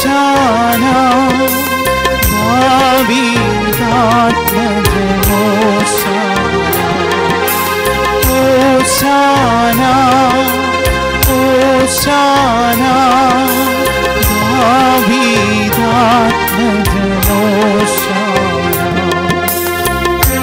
ഓശാന ഓശാന ഓശാന ദാവീദാത്മജനോശാന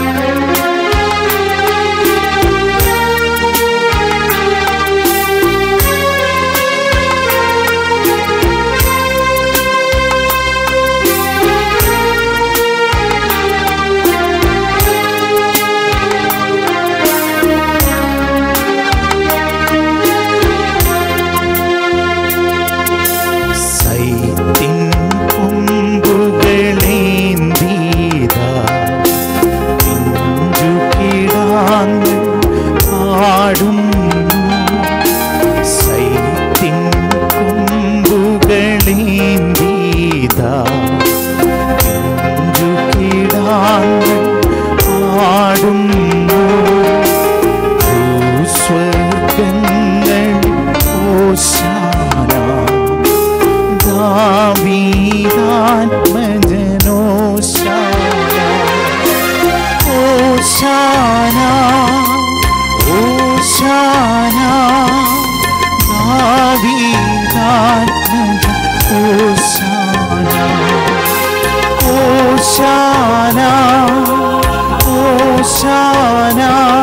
സൈത്തിൻ കൊമ്പുകളേന്തീതാ പിഞ്ചു കിടാങ്ങൾ പാടുന്നു സൈത്തിൻ കൊമ്പുകളേന്തീതാ പിഞ്ചു കിടാങ്ങൾ പാടുന്നു ഭൂസ്വർഗങ്ങൾ ഓശാന ദാവീദാത്മജനോശാന ഓശാന ഓശാന ദാവീദാത്മജ ഓശാന ഓശാന ഓശാന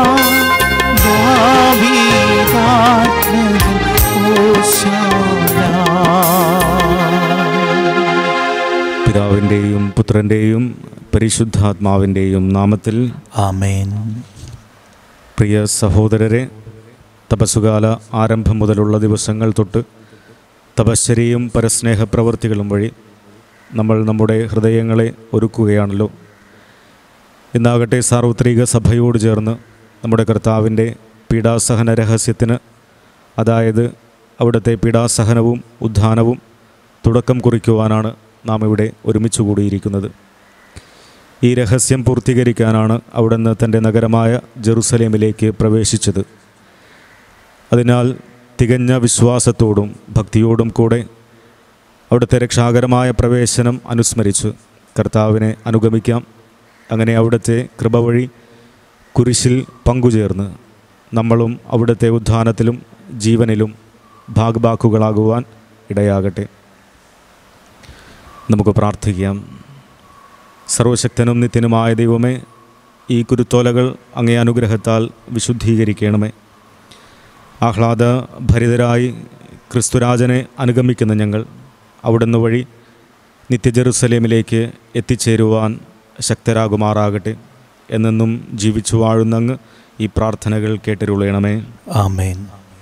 ദാവീദാത്മജ ഓശാന പിതാവിൻ്റെയും പുത്രൻ്റെയും പരിശുദ്ധാത്മാവിൻ്റെയും നാമത്തിൽ ആമേൻ പ്രിയ സഹോദരരെ തപസ്സുകാല ആരംഭം മുതലുള്ള ദിവസങ്ങൾ തൊട്ട് തപശ്ചര്യയും പരസ്നേഹ പ്രവൃത്തികളും വഴി നമ്മൾ നമ്മുടെ ഹൃദയങ്ങളെ ഒരുക്കുകയാണല്ലോ ഇന്നാകട്ടെ സാർവത്രിക സഭയോട് ചേർന്ന് നമ്മുടെ കർത്താവിൻ്റെ പീഡാസഹന രഹസ്യത്തിന് അതായത് അവിടുത്തെ പീഡാസഹനവും ഉദ്ധാനവും തുടക്കം കുറിക്കുവാനാണ് നാം ഇവിടെ ഒരുമിച്ച് കൂടിയിരിക്കുന്നത് ഈ രഹസ്യം പൂർത്തീകരിക്കാനാണ് അവിടുന്ന് തൻ്റെ നഗരമായ ജെറുസലേമിലേക്ക് പ്രവേശിച്ചത് അതിനാൽ തികഞ്ഞ വിശ്വാസത്തോടും ഭക്തിയോടും കൂടെ അവിടുത്തെ രക്ഷാകരമായ പ്രവേശനം അനുസ്മരിച്ച് കർത്താവിനെ അനുഗമിക്കാം അങ്ങനെ അവിടുത്തെ കൃപ വഴി കുരിശിൽ പങ്കുചേർന്ന് നമ്മളും അവിടുത്തെ ഉദ്ധാനത്തിലും ജീവനിലും ഭാഗഭാക്കുകളാകുവാൻ ഇടയാകട്ടെ നമുക്ക് പ്രാർത്ഥിക്കാം സർവശക്തനും നിത്യനുമായ ദൈവമേ ഈ കുരുത്തോലകൾ അങ്ങേ അനുഗ്രഹത്താൽ വിശുദ്ധീകരിക്കണമേ ആഹ്ലാദ ഭരിതരായി ക്രിസ്തുരാജനെ അനുഗമിക്കുന്ന ഞങ്ങൾ അവിടുന്ന് വഴി നിത്യജെറുസലേമിലേക്ക് എത്തിച്ചേരുവാൻ ശക്തരാകുമാറാകട്ടെ എന്നെന്നും ജീവിച്ചു വാഴുന്നങ്ങ് ഈ പ്രാർത്ഥനകൾ കേട്ടിരുളയണമേ ആമേൻ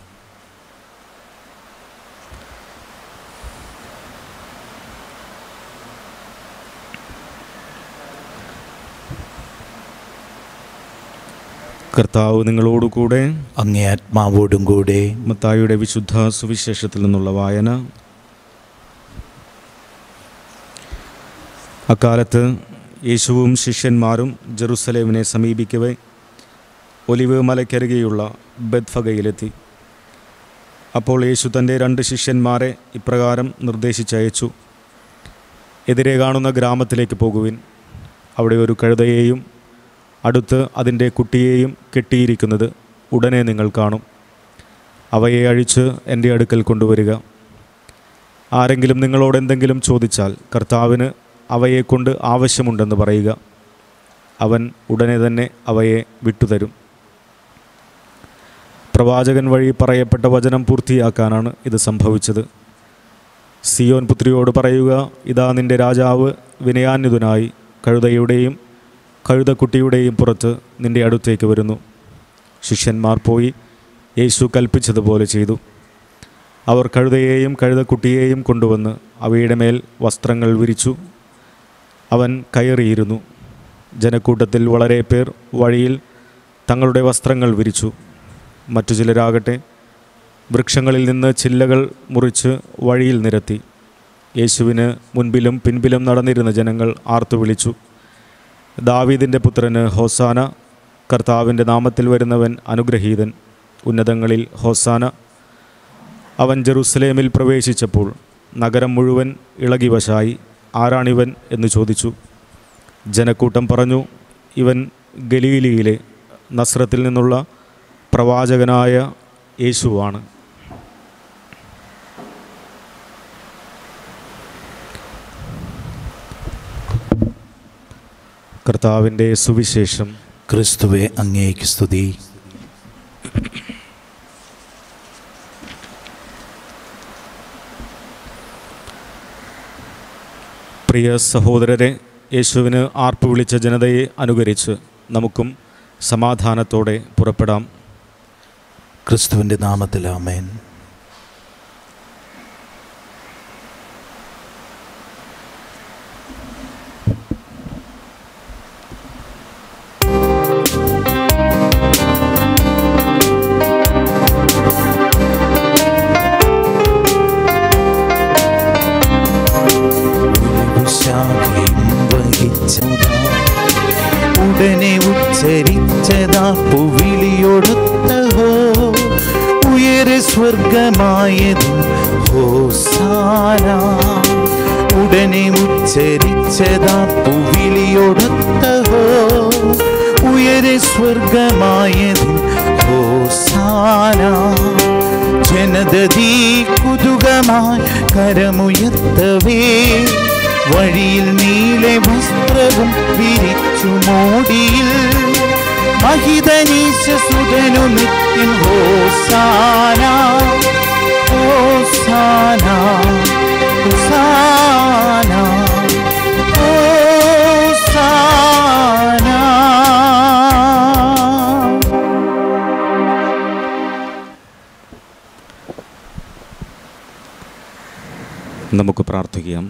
കർത്താവ് നിങ്ങളോടുകൂടെ അങ്ങേ ആത്മാവോടും കൂടെ മത്തായിയുടെ വിശുദ്ധ സുവിശേഷത്തിൽ നിന്നുള്ള വായന അക്കാലത്ത് യേശുവും ശിഷ്യന്മാരും ജെറുസലേമിനെ സമീപിക്കവേ ഒലിവ് മലയ്ക്കരികെയുള്ള ബദ്ഫഗയിലെത്തി അപ്പോൾ യേശു തൻ്റെ രണ്ട് ശിഷ്യന്മാരെ ഇപ്രകാരം നിർദ്ദേശിച്ചയച്ചു എതിരെ കാണുന്ന ഗ്രാമത്തിലേക്ക് പോകുവിൻ അവിടെ ഒരു കഴുതയെയും അടുത്ത് അതിൻ്റെ കുട്ടിയെയും കെട്ടിയിരിക്കുന്നത് ഉടനെ നിങ്ങൾ കാണും അവയെ അഴിച്ച് എൻ്റെ അടുക്കൽ കൊണ്ടുവരിക ആരെങ്കിലും നിങ്ങളോട് എന്തെങ്കിലും ചോദിച്ചാൽ കർത്താവിന് അവയെക്കൊണ്ട് ആവശ്യമുണ്ടെന്ന് പറയുക അവൻ ഉടനെ തന്നെ അവയെ വിട്ടുതരും പ്രവാചകൻ വഴി പറയപ്പെട്ട വചനം പൂർത്തിയാക്കാനാണ് ഇത് സംഭവിച്ചത് സിയോൻ പുത്രിയോട് പറയുക ഇതാ നിന്റെ രാജാവ് വിനയാന്വിതനായി കഴുതയുടെയും കഴുതക്കുട്ടിയുടെയും പുറത്ത് നിന്റെ അടുത്തേക്ക് വരുന്നു ശിഷ്യന്മാർ പോയി യേശു കൽപ്പിച്ചതുപോലെ ചെയ്തു അവർ കഴുതയെയും കഴുതക്കുട്ടിയെയും കൊണ്ടുവന്ന് അവയുടെ മേൽ വസ്ത്രങ്ങൾ വിരിച്ചു അവൻ കയറിയിരുന്നു ജനക്കൂട്ടത്തിൽ വളരെ പേർ വഴിയിൽ തങ്ങളുടെ വസ്ത്രങ്ങൾ വിരിച്ചു മറ്റു ചിലരാകട്ടെ വൃക്ഷങ്ങളിൽ നിന്ന് ചില്ലകൾ മുറിച്ച് വഴിയിൽ നിരത്തി യേശുവിന് മുൻപിലും പിൻപിലും നടന്നിരുന്ന ജനങ്ങൾ ആർത്തു വിളിച്ചു ദാവീദിൻ്റെ പുത്രന് ഹോസാന കർത്താവിൻ്റെ നാമത്തിൽ വരുന്നവൻ അനുഗ്രഹീതൻ ഉന്നതങ്ങളിൽ ഹോസാന അവൻ ജെറുസലേമിൽ പ്രവേശിച്ചപ്പോൾ നഗരം മുഴുവൻ ഇളകി വശായി ആരാണിവൻ എന്ന് ചോദിച്ചു ജനക്കൂട്ടം പറഞ്ഞു ഇവൻ ഗലീലിയിലെ നസ്രത്തിൽ നിന്നുള്ള പ്രവാചകനായ യേശുവാണ് കർത്താവിൻ്റെ സുവിശേഷം ക്രിസ്തുവെ അങ്ങേക്ക് സ്തുതി പ്രിയ സഹോദരരെ യേശുവിന് ആർപ്പ് വിളിച്ച ജനതയെ അനുകരിച്ച് നമുക്കും സമാധാനത്തോടെ പുറപ്പെടാം ക്രിസ്തുവിൻ്റെ നാമത്തിൽ ആമേൻ ഉരുശാഖയും വഹിച്ചതാ. ഉടനെ ഉച്ചരിച്ചതാ പുവിളിയൊടുത്ത ഹോ ഉയരെ സ്വർഗമായതും ഹോസാന ഉടനെ ഉച്ചരിച്ചതാ പുവിളിയൊടുത്ത ഹോ ഉയരെ സ്വർഗമായതും ഹോസാന ജനതീ കുതുകമായി കരമുയർത്തവേ വഴിയിൽ നീലെ വസ്ത്രവും വിരിച്ചു മോടിയിൽ മഹിതനീശ സുതനു നിത്യം ഹോസാന ഹോസാന ഹോസാന ഹോസാന നമുക്ക് പ്രാർത്ഥിക്കാം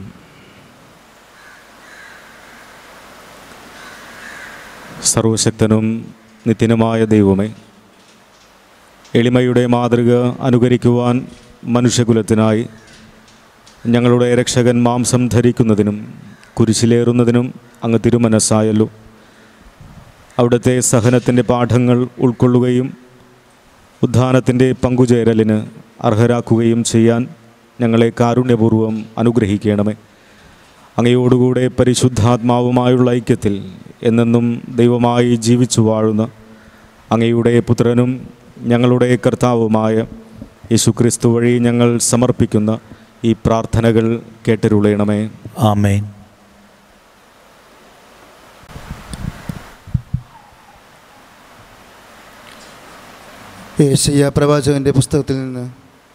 സർവശക്തനും നിത്യനുമായ ദൈവമേ എളിമയുടെ മാതൃക അനുകരിക്കുവാൻ മനുഷ്യകുലത്തിനായി ഞങ്ങളുടെ രക്ഷകൻ മാംസം ധരിക്കുന്നതിനും കുരിശിലേറുന്നതിനും അങ്ങ് തിരുമനസ്സായല്ലോ അവിടുത്തെ സഹനത്തിൻ്റെ പാഠങ്ങൾ ഉൾക്കൊള്ളുകയും ഉദ്ധാനത്തിൻ്റെ പങ്കുചേരലിന് അർഹരാക്കുകയും ചെയ്യാൻ ഞങ്ങളെ കാരുണ്യപൂർവ്വം അനുഗ്രഹിക്കണമേ അങ്ങയോടുകൂടെ പരിശുദ്ധാത്മാവുമായുള്ള ഐക്യത്തിൽ എന്നെന്നും ദൈവമായി ജീവിച്ചു വാഴുന്ന അങ്ങയുടെ പുത്രനും ഞങ്ങളുടെ കർത്താവുമായ യേശുക്രിസ്തു വഴി ഞങ്ങൾ സമർപ്പിക്കുന്ന ഈ പ്രാർത്ഥനകൾ കേട്ടരുളയണമേ ആമേൻ ഏഷ്യ പ്രവാചകന്റെ പുസ്തകത്തിൽ നിന്ന്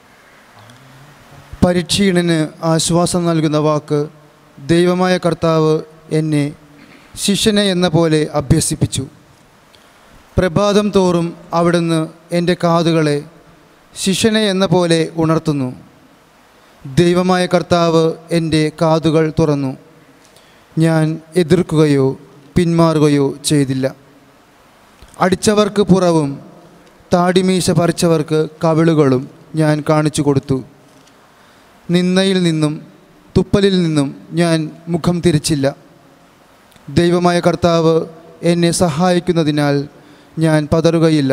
പരീക്ഷീണന് ആശ്വാസം നൽകുന്ന വാക്ക് ദൈവമായ കർത്താവ് എന്നെ ശിഷ്യനെ എന്ന പോലെ അഭ്യസിപ്പിച്ചു പ്രഭാതം തോറും അവിടുന്ന് എൻ്റെ കാതുകളെ ശിഷ്യനെ എന്ന പോലെ ഉണർത്തുന്നു ദൈവമായ കർത്താവ് എൻ്റെ കാതുകൾ തുറന്നു ഞാൻ എതിർക്കുകയോ പിന്മാറുകയോ ചെയ്തില്ല അടിച്ചവർക്ക് പുറവും താടിമീശ പറിച്ചവർക്ക് കവിളുകളും ഞാൻ കാണിച്ചു കൊടുത്തു നിന്നയിൽ നിന്നും തുപ്പലിൽ നിന്നും ഞാൻ മുഖം തിരിച്ചില്ല ദൈവമായ കർത്താവ് എന്നെ സഹായിക്കുന്നതിനാൽ ഞാൻ പതറുകയില്ല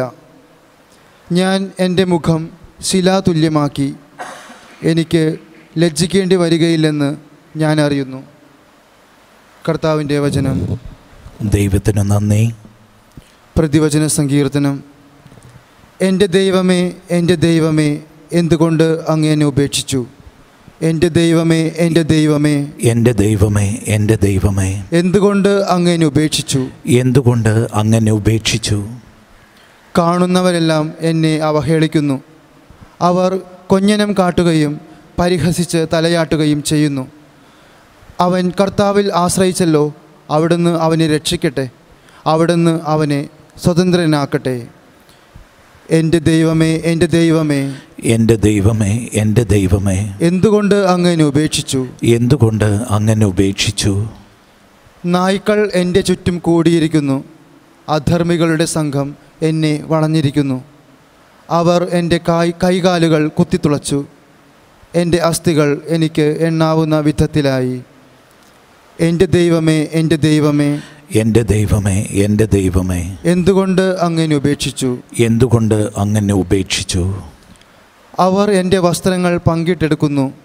ഞാൻ എൻ്റെ മുഖം ശിലാതുല്യമാക്കി എനിക്ക് ലജ്ജിക്കേണ്ടി വരികയില്ലെന്ന് ഞാൻ അറിയുന്നു കർത്താവിൻ്റെ വചനം ദൈവത്തിന് നന്ദി പ്രതിവചന സങ്കീർത്തനം എൻ്റെ ദൈവമേ എൻ്റെ ദൈവമേ എന്തുകൊണ്ട് അങ്ങ് എന്നെ ഉപേക്ഷിച്ചു എൻ്റെ ദൈവമേ എൻ്റെ ദൈവമേ എൻ്റെ ദൈവമേ എൻ്റെ ദൈവമേ എന്തുകൊണ്ട് അങ്ങ് എന്നെ ഉപേക്ഷിച്ചു എന്തുകൊണ്ട് അങ്ങനെ ഉപേക്ഷിച്ചു കാണുന്നവരെല്ലാം എന്നെ അവഹേളിക്കുന്നു അവർ കൊഞ്ഞനം കാട്ടുകയും പരിഹസിച്ച് തലയാട്ടുകയും ചെയ്യുന്നു അവൻ കർത്താവിൽ ആശ്രയിച്ചല്ലോ അവിടുന്ന് അവനെ രക്ഷിക്കട്ടെ അവിടുന്ന് അവനെ സ്വതന്ത്രനാക്കട്ടെ എൻ്റെ ദൈവമേ എൻ്റെ ദൈവമേ എൻ്റെ ദൈവമേ എൻ്റെ ദൈവമേ എന്തുകൊണ്ട് അങ്ങനെ ഉപേക്ഷിച്ചു എന്തുകൊണ്ട് അങ്ങനെ ഉപേക്ഷിച്ചു നായ്ക്കൾ എൻ്റെ ചുറ്റും കൂടിയിരിക്കുന്നു അധർമ്മികളുടെ സംഘം എന്നെ വളഞ്ഞിരിക്കുന്നു അവർ എൻ്റെ കായ് കൈകാലുകൾ കുത്തിത്തുളച്ചു എൻ്റെ അസ്ഥികൾ എനിക്ക് എണ്ണാവുന്ന വിധത്തിലായി എൻ്റെ ദൈവമേ എൻ്റെ ദൈവമേ എൻ്റെ ദൈവമേ എൻ്റെ ദൈവമേ എന്തുകൊണ്ട് അങ്ങനെ ഉപേക്ഷിച്ചു എന്തുകൊണ്ട് അങ്ങനെ ഉപേക്ഷിച്ചു അവർ എൻ്റെ വസ്ത്രങ്ങൾ പങ്കിട്ടെടുക്കുന്നു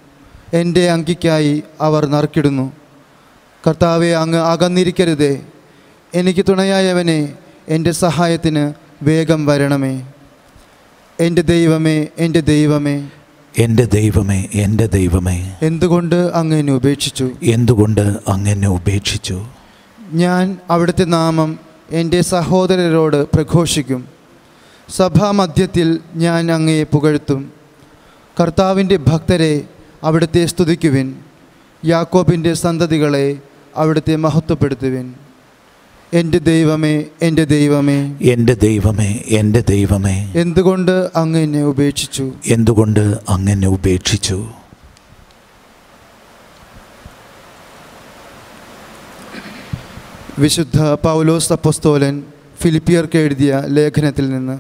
എൻ്റെ അങ്കിക്കായി അവർ നറുക്കിടുന്നു കർത്താവെ അങ്ങ് അകന്നിരിക്കരുതേ എനിക്ക് തുണയായവനെ എൻ്റെ സഹായത്തിന് വേഗം വരണമേ എൻ്റെ ദൈവമേ എൻ്റെ ദൈവമേ എൻ്റെ ദൈവമേ എൻ്റെ ദൈവമേ എന്തുകൊണ്ട് അങ്ങ് എന്നെ ഉപേക്ഷിച്ചു എന്തുകൊണ്ട് അങ്ങനെ ഉപേക്ഷിച്ചു ഞാൻ അവിടുത്തെ നാമം എൻ്റെ സഹോദരരോട് പ്രഘോഷിക്കും സഭാമധ്യത്തിൽ ഞാൻ അങ്ങയെ പുകഴ്ത്തും കർത്താവിൻ്റെ ഭക്തരെ അവിടുത്തെ സ്തുതിക്കുവിൻ യാക്കോബിൻ്റെ സന്തതികളെ അവിടുത്തെ മഹത്വപ്പെടുത്തുവിൻ എൻ്റെ ദൈവമേ എൻ്റെ ദൈവമേ എൻ്റെ ദൈവമേ എൻ്റെ ദൈവമേ എന്തുകൊണ്ട് അങ്ങ് എന്നെ ഉപേക്ഷിച്ചു എന്തുകൊണ്ട് അങ്ങനെ ഉപേക്ഷിച്ചു വിശുദ്ധ പൗലോസ് അപ്പസ്തോലൻ ഫിലിപ്പിയർക്ക് എഴുതിയ ലേഖനത്തിൽ നിന്ന്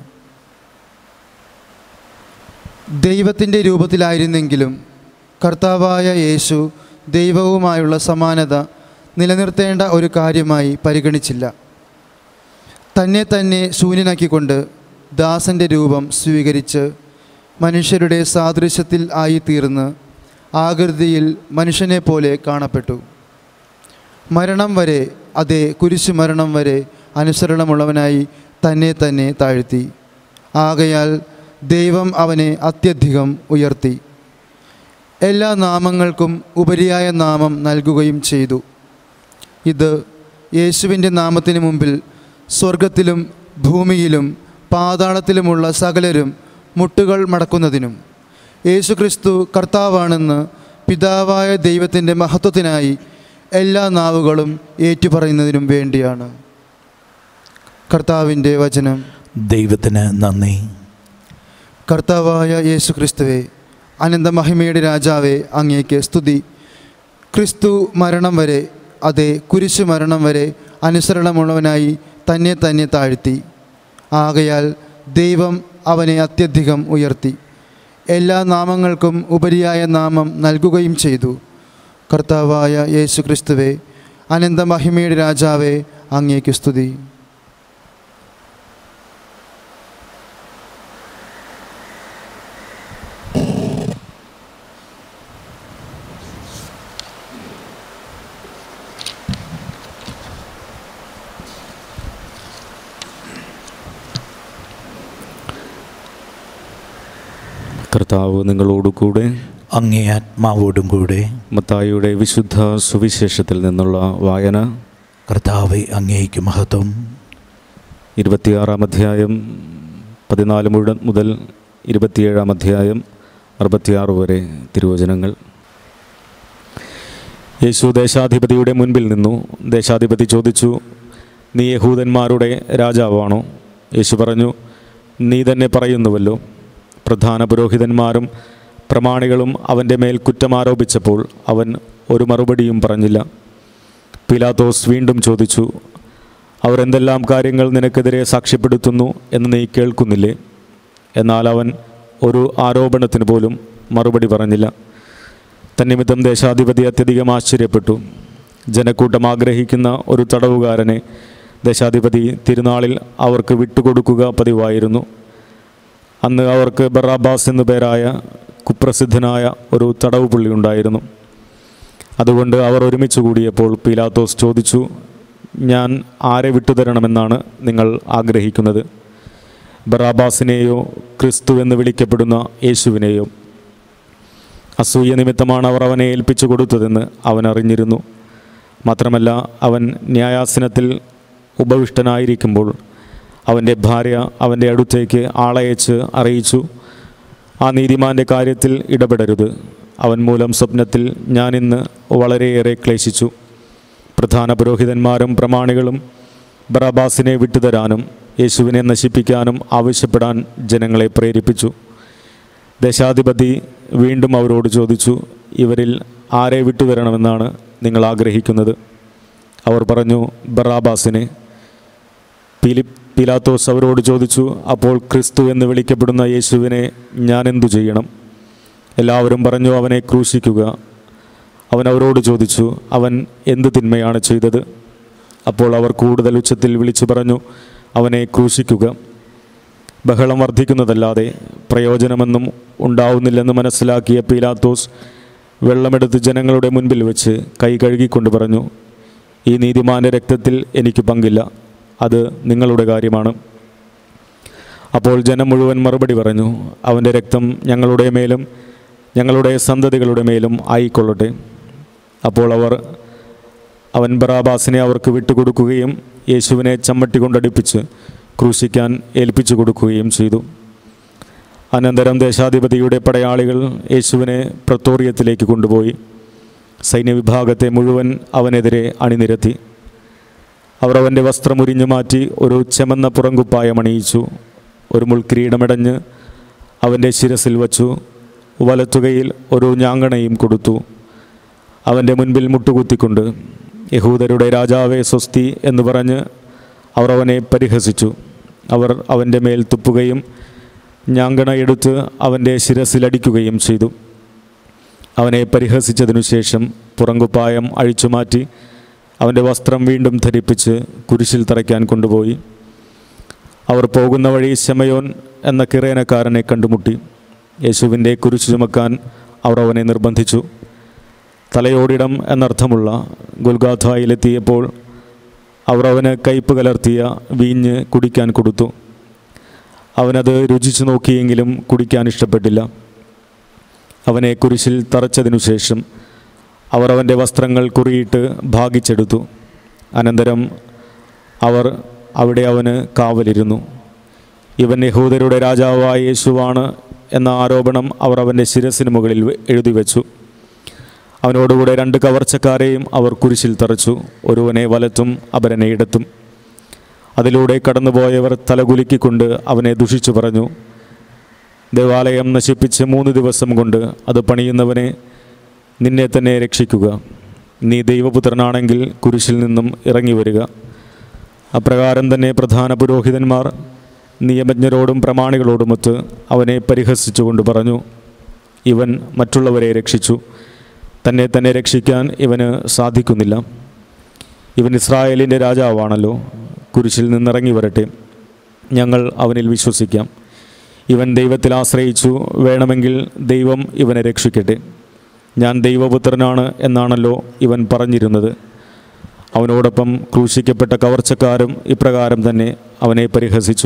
ദൈവത്തിൻ്റെ രൂപത്തിലായിരുന്നെങ്കിലും കർത്താവായ യേശു ദൈവവുമായുള്ള സമാനത നിലനിർത്തേണ്ട ഒരു കാര്യമായി പരിഗണിച്ചില്ല തന്നെ തന്നെ ശൂന്യനാക്കിക്കൊണ്ട് ദാസൻ്റെ രൂപം സ്വീകരിച്ച് മനുഷ്യരുടെ സാദൃശ്യത്തിൽ ആയിത്തീർന്ന് ആകൃതിയിൽ മനുഷ്യനെ പോലെ കാണപ്പെട്ടു മരണം വരെ അതേ കുരിശു മരണം വരെ അനുസരണമുള്ളവനായി തന്നെ തന്നെ താഴ്ത്തി ആകയാൽ ദൈവം അവനെ അത്യധികം ഉയർത്തി എല്ലാ നാമങ്ങൾക്കും ഉപരിയായ നാമം നൽകുകയും ചെയ്തു ഇത് യേശുവിൻ്റെ നാമത്തിന് മുമ്പിൽ സ്വർഗത്തിലും ഭൂമിയിലും പാതാളത്തിലുമുള്ള സകലരും മുട്ടുകൾ മടക്കുന്നതിനും യേശുക്രിസ്തു കർത്താവാണെന്ന് പിതാവായ ദൈവത്തിൻ്റെ മഹത്വത്തിനായി എല്ലാ നാവുകളും ഏറ്റുപറയുന്നതിനും വേണ്ടിയാണ് കർത്താവിൻ്റെ വചനം ദൈവത്തിന് നന്ദി കർത്താവായ യേശു ക്രിസ്തുവെ അനന്തമഹിമയുടെ രാജാവെ അങ്ങേക്ക് സ്തുതി ക്രിസ്തു മരണം വരെ അതെ കുരിശു മരണം വരെ അനുസരണമുള്ളവനായി തന്നെ തന്നെ താഴ്ത്തി ആകയാൽ ദൈവം അവനെ അത്യധികം ഉയർത്തി എല്ലാ നാമങ്ങൾക്കും ഉപരിയായ നാമം നൽകുകയും ചെയ്തു കർത്താവായ യേശു ക്രിസ്തുവെ അനന്തമഹിമയുടെ രാജാവെ അങ്ങേക്ക് സ്തുതി കർത്താവ് നിങ്ങളോട് കൂടെ അങ്ങേ ആത്മാവോടും കൂടെ മത്തായിയുടെ വിശുദ്ധ സുവിശേഷത്തിൽ നിന്നുള്ള വായന കർത്താവെ അങ്ങേക്ക് മഹത്വം ഇരുപത്തിയാറാം അധ്യായം പതിനാല് മുഴുവൻ മുതൽ ഇരുപത്തിയേഴാം അധ്യായം അറുപത്തിയാറ് വരെ തിരുവചനങ്ങൾ യേശു ദേശാധിപതിയുടെ മുൻപിൽ നിന്നു ദേശാധിപതി ചോദിച്ചു നീ യഹൂദന്മാരുടെ രാജാവാണോ യേശു പറഞ്ഞു നീ തന്നെ പറയുന്നുവല്ലോ പ്രധാന പുരോഹിതന്മാരും പ്രമാണികളും അവൻ്റെ മേൽ കുറ്റമാരോപിച്ചപ്പോൾ അവൻ ഒരു മറുപടിയും പറഞ്ഞില്ല പിലാത്തോസ് വീണ്ടും ചോദിച്ചു അവർ എന്തെല്ലാം കാര്യങ്ങൾ നിനക്കെതിരെ സാക്ഷ്യപ്പെടുത്തുന്നു എന്ന് നീ കേൾക്കുന്നില്ലേ എന്നാൽ അവൻ ഒരു ആരോപണത്തിന് പോലും മറുപടി പറഞ്ഞില്ല തന്നിമിത്തം ദേശാധിപതി അത്യധികം ആശ്ചര്യപ്പെട്ടു ജനക്കൂട്ടം ആഗ്രഹിക്കുന്ന ഒരു തടവുകാരനെ ദേശാധിപതി തിരുനാളിൽ അവർക്ക് വിട്ടുകൊടുക്കുക പതിവായിരുന്നു അന്ന് അവർക്ക് ബറാബാസ് എന്നു പേരായ കുപ്രസിദ്ധനായ ഒരു തടവ് പുള്ളി ഉണ്ടായിരുന്നു അതുകൊണ്ട് അവർ ഒരുമിച്ച് കൂടിയപ്പോൾ പീലാത്തോസ് ചോദിച്ചു ഞാൻ ആരെ വിട്ടുതരണമെന്നാണ് നിങ്ങൾ ആഗ്രഹിക്കുന്നത് ബറാബാസിനെയോ ക്രിസ്തു എന്ന് വിളിക്കപ്പെടുന്ന യേശുവിനെയോ അസൂയ നിമിത്തമാണ് അവർ അവനെ ഏൽപ്പിച്ചു കൊടുത്തതെന്ന് അവൻ അറിഞ്ഞിരുന്നു മാത്രമല്ല അവൻ ന്യായാസനത്തിൽ ഉപവിഷ്ടനായിരിക്കുമ്പോൾ അവൻ്റെ ഭാര്യ അവൻ്റെ അടുത്തേക്ക് ആളയച്ച് അറിയിച്ചു ആ നീതിമാൻ്റെ കാര്യത്തിൽ ഇടപെടരുത് അവൻ മൂലം സ്വപ്നത്തിൽ ഞാനിന്ന് വളരെയേറെ ക്ലേശിച്ചു പ്രധാന പുരോഹിതന്മാരും പ്രമാണികളും ബറാബാസിനെ വിട്ടുതരാനും യേശുവിനെ നശിപ്പിക്കാനും ആവശ്യപ്പെടാൻ ജനങ്ങളെ പ്രേരിപ്പിച്ചു ദേശാധിപതി വീണ്ടും അവരോട് ചോദിച്ചു ഇവരിൽ ആരെ വിട്ടുതരണമെന്നാണ് നിങ്ങൾ ആഗ്രഹിക്കുന്നത് അവർ പറഞ്ഞു ബറാബാസിനെ പിലി പിലാത്തോസ് അവരോട് ചോദിച്ചു അപ്പോൾ ക്രിസ്തു എന്ന് വിളിക്കപ്പെടുന്ന യേശുവിനെ ഞാൻ എന്തു ചെയ്യണം എല്ലാവരും പറഞ്ഞു അവനെ ക്രൂശിക്കുക അവൻ അവരോട് ചോദിച്ചു അവൻ എന്ത് തിന്മയാണ് ചെയ്തത് അപ്പോൾ അവർ കൂടുതൽ ഉച്ചത്തിൽ വിളിച്ചു പറഞ്ഞു അവനെ ക്രൂശിക്കുക ബഹളം വർദ്ധിക്കുന്നതല്ലാതെ പ്രയോജനമൊന്നും ഉണ്ടാവുന്നില്ലെന്ന് മനസ്സിലാക്കിയ പീലാത്തോസ് വെള്ളമെടുത്ത് ജനങ്ങളുടെ മുൻപിൽ വെച്ച് കൈ കഴുകിക്കൊണ്ട് പറഞ്ഞു ഈ നീതിമാന്റെ രക്തത്തിൽ എനിക്ക് പങ്കില്ല അത് നിങ്ങളുടെ കാര്യമാണ് അപ്പോൾ ജനം മുഴുവൻ മറുപടി പറഞ്ഞു അവൻ്റെ രക്തം ഞങ്ങളുടെ മേലും ഞങ്ങളുടെ സന്തതികളുടെ മേലും ആയിക്കൊള്ളട്ടെ അപ്പോൾ അവർ അവൻ ബറാബാസിനെ അവർക്ക് വിട്ടുകൊടുക്കുകയും യേശുവിനെ ചമ്മട്ടി കൊണ്ടടിപ്പിച്ച് ക്രൂശിക്കാൻ ഏൽപ്പിച്ചു കൊടുക്കുകയും ചെയ്തു അനന്തരം ദേശാധിപതിയുടെ പടയാളികൾ യേശുവിനെ പ്രത്തോറിയത്തിലേക്ക് കൊണ്ടുപോയി സൈന്യവിഭാഗത്തെ മുഴുവൻ അവനെതിരെ അണിനിരത്തി അവർ അവൻ്റെ വസ്ത്രം ഉരിഞ്ഞു മാറ്റി ഒരു ചെമന്ന പുറങ്കുപ്പായം അണിയിച്ചു ഒരു മുൾക്കിരീടമടഞ്ഞ് അവൻ്റെ ശിരസിൽ വച്ചു വലത്തുകയിൽ ഒരു ഞാങ്ങണയും കൊടുത്തു അവൻ്റെ മുൻപിൽ മുട്ടുകുത്തിക്കൊണ്ട് യഹൂദരുടെ രാജാവെ സ്വസ്തി എന്ന് പറഞ്ഞ് അവർ അവനെ പരിഹസിച്ചു അവർ അവൻ്റെ മേൽ തുപ്പുകയും ഞാങ്കണ എടുത്ത് അവൻ്റെ ശിരസിലടിക്കുകയും ചെയ്തു അവനെ പരിഹസിച്ചതിനു ശേഷം പുറങ്കുപ്പായം അഴിച്ചുമാറ്റി അവൻ്റെ വസ്ത്രം വീണ്ടും ധരിപ്പിച്ച് കുരിശിൽ തറയ്ക്കാൻ കൊണ്ടുപോയി അവർ പോകുന്ന വഴി ശമയോൻ എന്ന കിറേനക്കാരനെ കണ്ടുമുട്ടി യേശുവിൻ്റെ കുരിശ് ചുമക്കാൻ അവർ അവനെ നിർബന്ധിച്ചു തലയോടിടം എന്നർത്ഥമുള്ള ഗുൽഗാഥായിലെത്തിയപ്പോൾ അവർ അവന് കയ്പ് കലർത്തിയ വീഞ്ഞ് കുടിക്കാൻ കൊടുത്തു അവനത് രുചിച്ചു നോക്കിയെങ്കിലും കുടിക്കാൻ ഇഷ്ടപ്പെട്ടില്ല അവനെ കുരിശിൽ തറച്ചതിനു ശേഷം അവർ അവൻ്റെ വസ്ത്രങ്ങൾ കുറിയിട്ട് ഭാഗിച്ചെടുത്തു അനന്തരം അവർ അവിടെ അവന് കാവലിരുന്നു ഇവൻ യഹൂദരുടെ രാജാവായ യേശുവാണ് എന്ന ആരോപണം അവർ അവൻ്റെ ശിരസിന് മുകളിൽ വെ- എഴുതി വെച്ചു അവനോടുകൂടെ രണ്ട് കവർച്ചക്കാരെയും അവർ കുരിശിൽ തറച്ചു ഒരുവനെ വലത്തും അപരനെ ഇടത്തും അതിലൂടെ കടന്നുപോയവർ തലകുലുക്കിക്കൊണ്ട് അവനെ ദുഷിച്ചു പറഞ്ഞു ദേവാലയം നശിപ്പിച്ച് മൂന്ന് ദിവസം കൊണ്ട് അത് പണിയുന്നവനെ നിന്നെ തന്നെ രക്ഷിക്കുക നീ ദൈവപുത്രനാണെങ്കിൽ കുരിശിൽ നിന്നും ഇറങ്ങി വരിക അപ്രകാരം തന്നെ പ്രധാന പുരോഹിതന്മാർ നിയമജ്ഞരോടും പ്രമാണികളോടുമൊത്ത് അവനെ പരിഹസിച്ചുകൊണ്ട് പറഞ്ഞു ഇവൻ മറ്റുള്ളവരെ രക്ഷിച്ചു തന്നെ തന്നെ രക്ഷിക്കാൻ ഇവന് സാധിക്കുന്നില്ല ഇവൻ ഇസ്രായേലിൻ്റെ രാജാവാണല്ലോ കുരിശിൽ നിന്നിറങ്ങി വരട്ടെ ഞങ്ങൾ അവനിൽ വിശ്വസിക്കാം ഇവൻ ദൈവത്തിൽ ആശ്രയിച്ചു വേണമെങ്കിൽ ദൈവം ഇവനെ രക്ഷിക്കട്ടെ ഞാൻ ദൈവപുത്രനാണ് എന്നാണല്ലോ ഇവൻ പറഞ്ഞിരുന്നത് അവനോടൊപ്പം ക്രൂശിക്കപ്പെട്ട കവർച്ചക്കാരും ഇപ്രകാരം തന്നെ അവനെ പരിഹസിച്ചു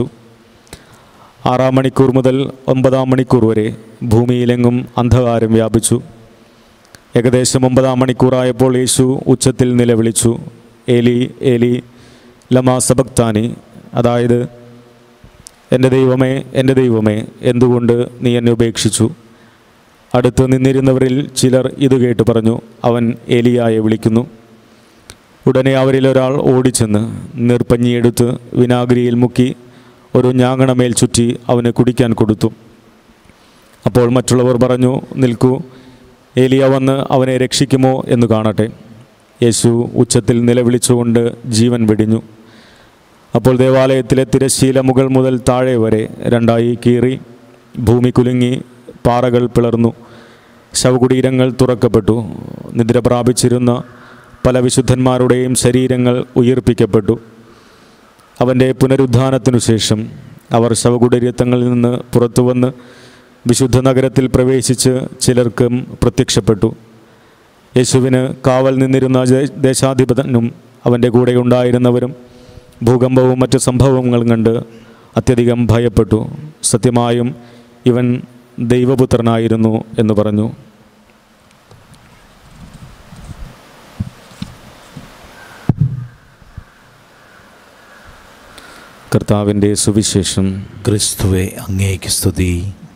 ആറാം മണിക്കൂർ മുതൽ ഒമ്പതാം മണിക്കൂർ വരെ ഭൂമിയിലെങ്ങും അന്ധകാരം വ്യാപിച്ചു ഏകദേശം ഒമ്പതാം മണിക്കൂറായപ്പോൾ യേശു ഉച്ചത്തിൽ നിലവിളിച്ചു ഏലി ഏലി ലമാ സബക്താനി അതായത് എൻ്റെ ദൈവമേ എൻ്റെ ദൈവമേ എന്തുകൊണ്ട് നീ എന്നെ ഉപേക്ഷിച്ചു അടുത്ത് നിന്നിരുന്നവരിൽ ചിലർ ഇത് കേട്ട് പറഞ്ഞു അവൻ ഏലിയായെ വിളിക്കുന്നു ഉടനെ അവരിൽ ഒരാൾ ഓടിച്ചെന്ന് നീർപ്പഞ്ഞിയെടുത്ത് വിനാഗിരിയിൽ മുക്കി ഒരു ഞാങ്ങണമേൽ ചുറ്റി അവന് കുടിക്കാൻ കൊടുത്തു അപ്പോൾ മറ്റുള്ളവർ പറഞ്ഞു നിൽക്കൂ ഏലിയ വന്ന് അവനെ രക്ഷിക്കുമോ എന്ന് കാണട്ടെ യേശു ഉച്ചത്തിൽ നിലവിളിച്ചുകൊണ്ട് ജീവൻ വെടിഞ്ഞു അപ്പോൾ ദേവാലയത്തിലെ തിരശ്ശീല മുകൾ മുതൽ താഴെ വരെ രണ്ടായി കീറി ഭൂമി കുലുങ്ങി പാറകൾ പിളർന്നു ശവകുടീരങ്ങൾ തുറക്കപ്പെട്ടു നിദ്ര പ്രാപിച്ചിരുന്ന പല വിശുദ്ധന്മാരുടെയും ശരീരങ്ങൾ ഉയർപ്പിക്കപ്പെട്ടു അവൻ്റെ പുനരുദ്ധാനത്തിനു ശേഷം അവർ ശവകുടീരത്തങ്ങളിൽ നിന്ന് പുറത്തു വന്ന് വിശുദ്ധ നഗരത്തിൽ പ്രവേശിച്ച് ചിലർക്കും പ്രത്യക്ഷപ്പെട്ടു യേശുവിന് കാവൽ നിന്നിരുന്ന ദേ- ദേശാധിപതനും അവൻ്റെ കൂടെ ഉണ്ടായിരുന്നവരും ഭൂകമ്പവും മറ്റ് സംഭവങ്ങളും കണ്ട് അത്യധികം ഭയപ്പെട്ടു സത്യമായും ഇവൻ ദൈവപുത്രനായിരുന്നു എന്ന് പറഞ്ഞു കർത്താവിൻ്റെ സുവിശേഷം ക്രിസ്തുവെ അങ്ങേക്ക് സ്തുതി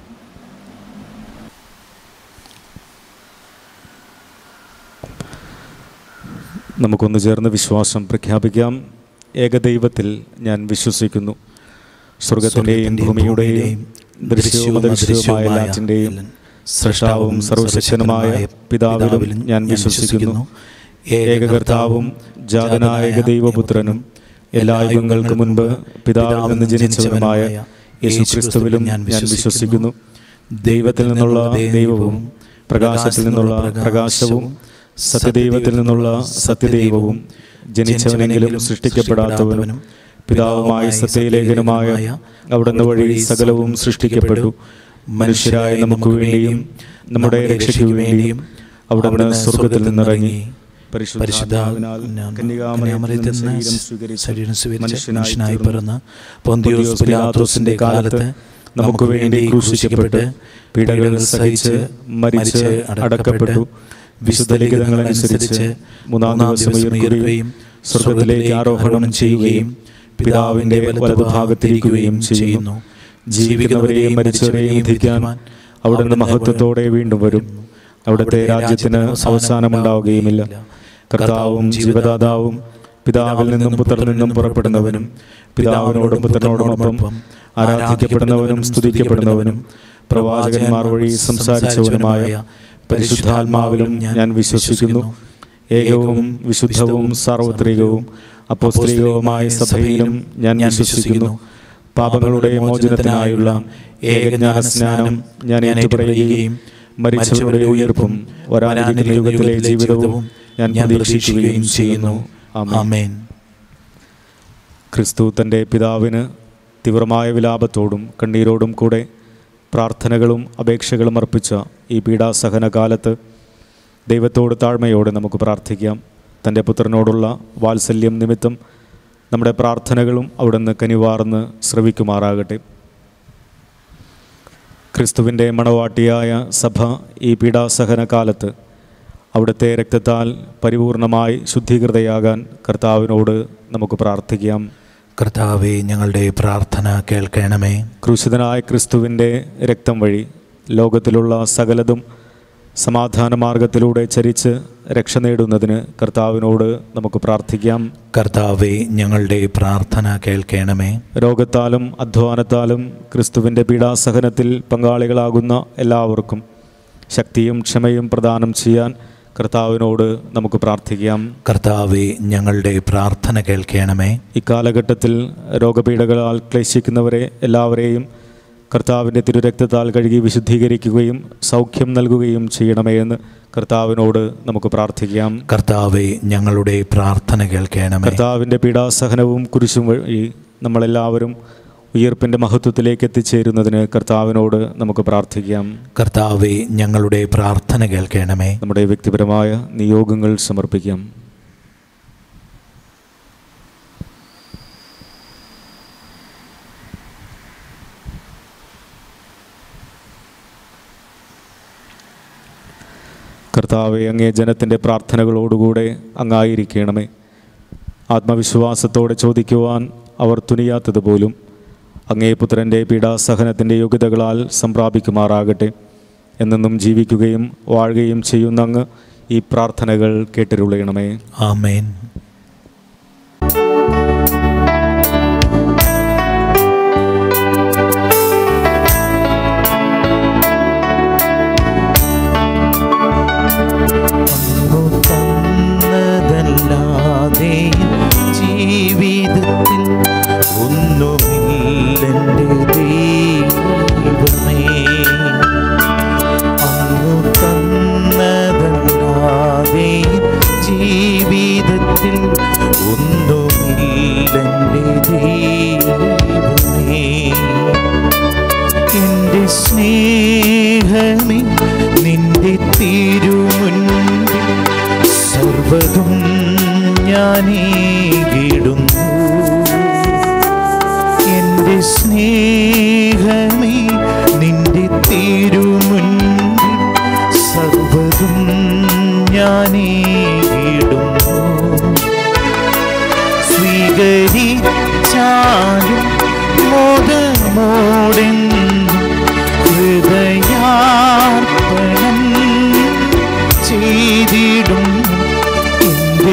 നമുക്കൊന്ന് ചേർന്ന് വിശ്വാസം പ്രഖ്യാപിക്കാം ഏകദൈവത്തിൽ ഞാൻ വിശ്വസിക്കുന്നു സ്വർഗത്തിൻ്റെയും ഭൂമിയുടെയും ദൃശ്യവും അദൃശ്യവുമായ എല്ലാറ്റിൻ്റെയും സൃഷ്ടാവും സർവശക്തനുമായ പിതാവിലും ഞാൻ വിശ്വസിക്കുന്നു ഏകകർത്താവും ജാതനായ ഏകദൈവപുത്രനും എല്ലാ യുഗങ്ങൾക്ക് മുൻപ് പിതാവിൽ നിന്ന് ജനിച്ചവനുമായ യേശു ക്രിസ്തുവിലും ഞാൻ വിശ്വസിക്കുന്നു ദൈവത്തിൽ നിന്നുള്ള ദൈവവും പ്രകാശത്തിൽ നിന്നുള്ള പ്രകാശവും സത്യദൈവത്തിൽ നിന്നുള്ള സത്യദൈവവും ജനിച്ചവനെങ്കിലും സൃഷ്ടിക്കപ്പെടാത്തവനും പിതാവുമായ സത്യലേഖനുമായ അവിടുന്ന് വഴി സകലവും സൃഷ്ടിക്കപ്പെട്ടു മനുഷ്യരായ നമുക്ക് വേണ്ടിയും നമ്മുടെ രക്ഷയ്ക്കു വേണ്ടിയും അവിടുന്ന് സ്വർഗത്തിൽ നിന്നിറങ്ങി പരിശുദ്ധാത്മാവിനാൽ കന്യകാമറിയത്തിൽ നിന്ന് കന്യാമറിയത്തിൽ ശരീരം സ്വീകരിച്ച് ശരീരം സ്വീകരിച്ച് മനുഷ്യനായി മനുഷ്യനായി തീർന്നു. പിറന്ന പൊന്തിയോസ് പിലാത്തോസിന്റെ കാലത്ത് നമുക്ക് വേണ്ടി ക്രൂശിക്കപ്പെട്ട് പീഡകൾ സഹിച്ച് മരിച്ച് അടക്കപ്പെട്ടു വിശുദ്ധ ലിഖിതങ്ങളനുസരിച്ച് മൂന്നാം ദിവസം ഉയർക്കുകയും സ്വർഗത്തിലേക്ക് ആരോഹണം ചെയ്യുകയും പിതാവിന്റെ വലതുഭാഗത്തിരിക്കുകയും ചെയ്യുന്നു ജീവിക്കുന്നവരെയും മരിച്ചവരെയും വിധിക്കാൻ അവിടുന്ന് മഹത്വത്തോടെ വീണ്ടും വരും അവിടുത്തെ രാജ്യത്തിന് അവസാനമുണ്ടാവുകയുമില്ല കർത്താവും ജീവദാതാവും പിതാവിൽ നിന്നും പുത്രനിൽ നിന്നും പുറപ്പെടുന്നവനും പിതാവിനോടും പുത്രനോടുമൊപ്പം ആരാധിക്കപ്പെടുന്നവനും സ്തുതിക്കപ്പെടുന്നവനും പ്രവാചകന്മാർ വഴി സംസാരിച്ചവനുമായ പരിശുദ്ധാത്മാവിലും ഞാൻ വിശ്വസിക്കുന്നു ഏകവും വിശുദ്ധവും സാർവത്രികവും അപ്പോസ്ത്രികവുമായ സഭയിലും ഞാൻ വിശ്വസിക്കുന്നു പാപങ്ങളുടെ മോചനത്തിനായുള്ള ഏകജ്ഞാന സ്നാനം ഞാൻ ഏറ്റുപറയുകയും മരിച്ചവരുടെ ഉയർപ്പും വരാനിരിക്കുന്ന യുഗത്തിലെ ജീവിതവും ഞാൻ പ്രതീക്ഷിക്കുകയും ചെയ്യുന്നു ആമേൻ ആമേൻ ക്രിസ്തു തൻ്റെ പിതാവിന് തീവ്രമായ വിലാപത്തോടും കണ്ണീരോടും കൂടെ പ്രാർത്ഥനകളും അപേക്ഷകളും അർപ്പിച്ച ഈ പീഡാസഹന കാലത്ത് ദൈവത്തോട് താഴ്മയോടെ നമുക്ക് പ്രാർത്ഥിക്കാം തൻ്റെ പുത്രനോടുള്ള വാത്സല്യം നിമിത്തം നമ്മുടെ പ്രാർത്ഥനകളും അവിടുന്ന് കനിവാർന്ന് ശ്രവിക്കുമാറാകട്ടെ ക്രിസ്തുവിൻ്റെ മണവാട്ടിയായ സഭ ഈ പീഡാസഹന കാലത്ത് അവിടുത്തെ രക്തത്താൽ പരിപൂർണമായി ശുദ്ധീകൃതയാകാൻ കർത്താവിനോട് നമുക്ക് പ്രാർത്ഥിക്കാം കർത്താവെ ഞങ്ങളുടെ പ്രാർത്ഥന കേൾക്കണമേ ക്രൂശിതനായ ക്രിസ്തുവിൻ്റെ രക്തം വഴി ലോകത്തിലുള്ള സകലതും സമാധാന മാർഗത്തിലൂടെ ചരിച്ച് രക്ഷ നേടുന്നതിന് കർത്താവിനോട് നമുക്ക് പ്രാർത്ഥിക്കാം കർത്താവെ ഞങ്ങളുടെ പ്രാർത്ഥന കേൾക്കണമേ രോഗത്താലും അധ്വാനത്താലും ക്രിസ്തുവിൻ്റെ പീഡാസഹനത്തിൽ പങ്കാളികളാകുന്ന എല്ലാവർക്കും ശക്തിയും ക്ഷമയും പ്രദാനം ചെയ്യാൻ കർത്താവിനോട് നമുക്ക് പ്രാർത്ഥിക്കാം കർത്താവെ ഞങ്ങളുടെ പ്രാർത്ഥന കേൾക്കണമേ ഇക്കാലഘട്ടത്തിൽ രോഗപീഠകളാൽ ക്ലേശിക്കുന്നവരെ എല്ലാവരെയും കർത്താവിൻ്റെ തിരുരക്തത്താൽ കഴുകി വിശുദ്ധീകരിക്കുകയും സൗഖ്യം നൽകുകയും ചെയ്യണമേ എന്ന് കർത്താവിനോട് നമുക്ക് പ്രാർത്ഥിക്കാം കർത്താവെ ഞങ്ങളുടെ പ്രാർത്ഥന കേൾക്കണമേ കർത്താവിൻ്റെ പീഡാസഹനവും കുരിശും വഴി നമ്മളെല്ലാവരും ഉയർപ്പിൻ്റെ മഹത്വത്തിലേക്ക് എത്തിച്ചേരുന്നതിന് കർത്താവിനോട് നമുക്ക് പ്രാർത്ഥിക്കാം കർത്താവെ ഞങ്ങളുടെ പ്രാർത്ഥന കേൾക്കണമേ നമ്മുടെ വ്യക്തിപരമായ നിയോഗങ്ങൾ സമർപ്പിക്കാം കർത്താവെ അങ്ങേ ജനത്തിൻ്റെ പ്രാർത്ഥനകളോടുകൂടെ അങ്ങായിരിക്കണമേ ആത്മവിശ്വാസത്തോടെ ചോദിക്കുവാൻ അവർ തുനിയാത്തതുപോലും അങ്ങേ പുത്രൻ്റെ പീഡാസഹനത്തിൻ്റെ യോഗ്യതകളാൽ സംപ്രാപിക്കുമാറാകട്ടെ എന്നെന്നും ജീവിക്കുകയും വാഴുകയും ചെയ്യുന്ന അങ്ങ് ഈ പ്രാർത്ഥനകൾ കേട്ടിരുളയണമേ ആമേൻ അന്നു തന്നതല്ലാതെ ജീവിതത്തിൽ ഒന്നുമില്ലെൻ്റെ ദൈവമേ അന്നു തന്നതല്ലാതെ ജീവിതത്തിൽ ഒന്നുമില്ലെൻ്റെ ദൈവമേ എന്റെ സ്നേഹമേ നിന്റെ തിരുമുൻപിൽ സർവതും ഞാനേകിടുന്നു എന്റെ സ്നേഹമേ നിന്റെ തിരുമുൻപിൽ സർവതും ഞാനേകിടുന്നു സ്വീകരിച്ചാലും മോദമോടെന്നും ഹൃദയാർപ്പണം ചെയ്തിടും എൻ്റെ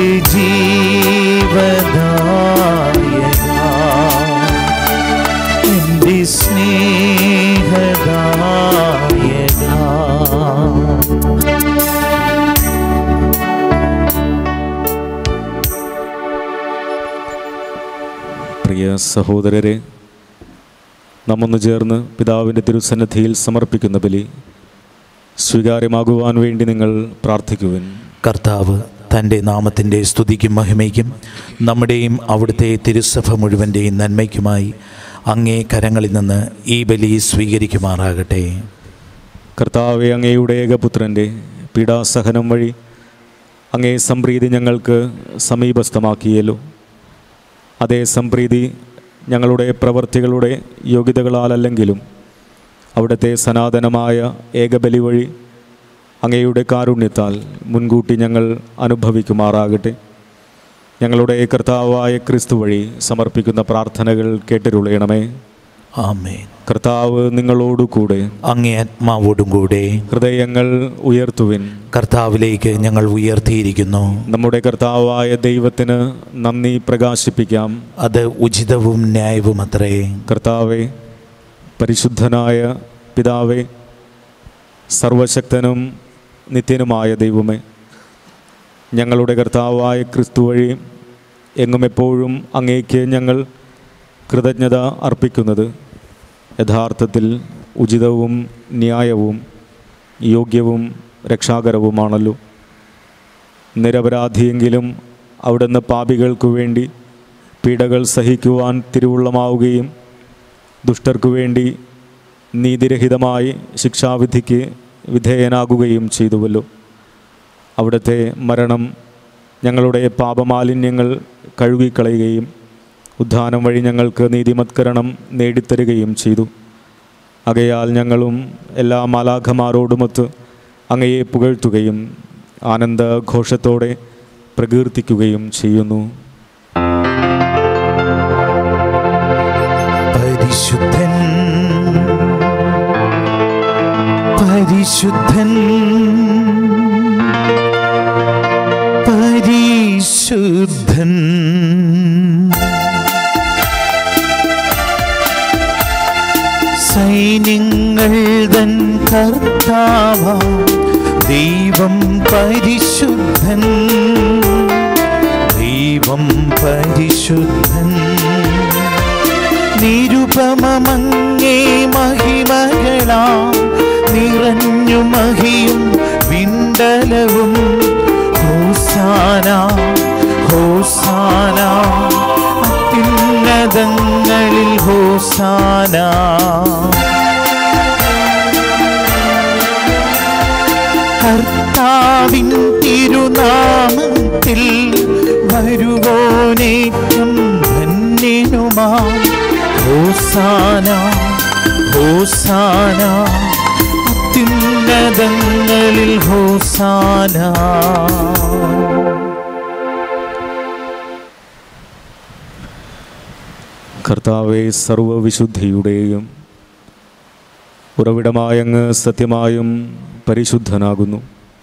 ജീവദായക എൻ്റെ സ്നേഹദായക പ്രിയ സഹോദരരെ നാം ഒന്ന് ചേർന്ന് പിതാവിൻ്റെ തിരുസന്നിധിയിൽ സമർപ്പിക്കുന്ന ബലി സ്വീകാര്യമാകുവാൻ വേണ്ടി നിങ്ങൾ പ്രാർത്ഥിക്കുവിൻ കർത്താവ് തൻ്റെ നാമത്തിൻ്റെ സ്തുതിക്കും മഹിമയ്ക്കും നമ്മുടെയും അവിടുത്തെ തിരുസഭ മുഴുവൻ്റെയും നന്മയ്ക്കുമായി അങ്ങേ കരങ്ങളിൽ നിന്ന് ഈ ബലി സ്വീകരിക്കുമാറാകട്ടെ കർത്താവെ അങ്ങയുടെ ഏകപുത്രൻ്റെ പീഡാസഹനം വഴി അങ്ങേ സംപ്രീതി ഞങ്ങൾക്ക് സമീപസ്ഥമാക്കിയല്ലോ അതേ സംപ്രീതി ഞങ്ങളുടെ പ്രവർത്തികളുടെ യോഗ്യതകളാലല്ലെങ്കിലും അവിടുത്തെ സനാതനമായ ഏകബലി വഴി അങ്ങയുടെ കാരുണ്യത്താൽ മുൻകൂട്ടി ഞങ്ങൾ അനുഭവിക്കുമാറാകട്ടെ ഞങ്ങളുടെ കർത്താവായ ക്രിസ്തു വഴി സമർപ്പിക്കുന്ന പ്രാർത്ഥനകൾ കേട്ടിരുളയണമേ ആമേൻ കർത്താവ് നിങ്ങളോടുകൂടെ അങ്ങേ ആത്മാവോടും കൂടെ ഹൃദയങ്ങൾ ഉയർത്തുവിൻ കർത്താവിലേക്ക് ഞങ്ങൾ ഉയർത്തിയിരിക്കുന്നു നമ്മുടെ കർത്താവായ ദൈവത്തിന് നന്ദി പ്രകാശിപ്പിക്കാം അത് ഉചിതവും ന്യായവും അത്രേ കർത്താവെ പരിശുദ്ധനായ പിതാവേ സർവശക്തനും നിത്യനുമായ ദൈവമേ ഞങ്ങളുടെ കർത്താവായ ക്രിസ്തു വഴി എങ്ങും എപ്പോഴും അങ്ങേക്ക് ഞങ്ങൾ കൃതജ്ഞത അർപ്പിക്കുന്നത് യഥാർത്ഥത്തിൽ ഉചിതവും ന്യായവും യോഗ്യവും രക്ഷാകരവുമാണല്ലോ നിരപരാധിയെങ്കിലും അവിടുന്ന് പാപികൾക്കു വേണ്ടി പീഡകൾ സഹിക്കുവാൻ തിരുവുള്ളമാവുകയും ദുഷ്ടർക്കു വേണ്ടി നീതിരഹിതമായി ശിക്ഷാവിധിക്ക് വിധേയനാകുകയും ചെയ്തുവല്ലോ അവിടുത്തെ മരണം ഞങ്ങളുടെ പാപമാലിന്യങ്ങൾ കഴുകിക്കളയുകയും ഉദ്ധാനം വഴി ഞങ്ങൾക്ക് നീതിമത്കരണം നേടിത്തരുകയും ചെയ്തു അകയാൽ ഞങ്ങളും എല്ലാ മാലാഖമാരോടുമൊത്ത് അങ്ങയെ പുകഴ്ത്തുകയും ആനന്ദഘോഷത്തോടെ പ്രകീർത്തിക്കുകയും ചെയ്യുന്നു പരിശുദ്ധൻ പരിശുദ്ധൻ പരിശുദ്ധൻ സൈന്യങ്ങൾ തൻ കർത്താവ ദൈവം പരിശുദ്ധൻ ദൈവം പരിശുദ്ധൻ നിരുപമങ്ങേ മഹിമകളാ നിറഞ്ഞു മഹിയും വിണ്ടലവും ഹോസാന ഹോസാന അത്യുന്നതങ്ങളിൽ ഹോസാന കർത്താവിൻ തിരുനാമത്തിൽ വരുവോനേറ്റം ധന്യനുമാ ഹോസാന ഹോസാന അത്യുന്നതങ്ങളിൽ ഹോസാന കർത്താവെ സർവവിശുദ്ധിയുടെയും ഉറവിടമായങ്ങ് സത്യമായും പരിശുദ്ധനാകുന്നു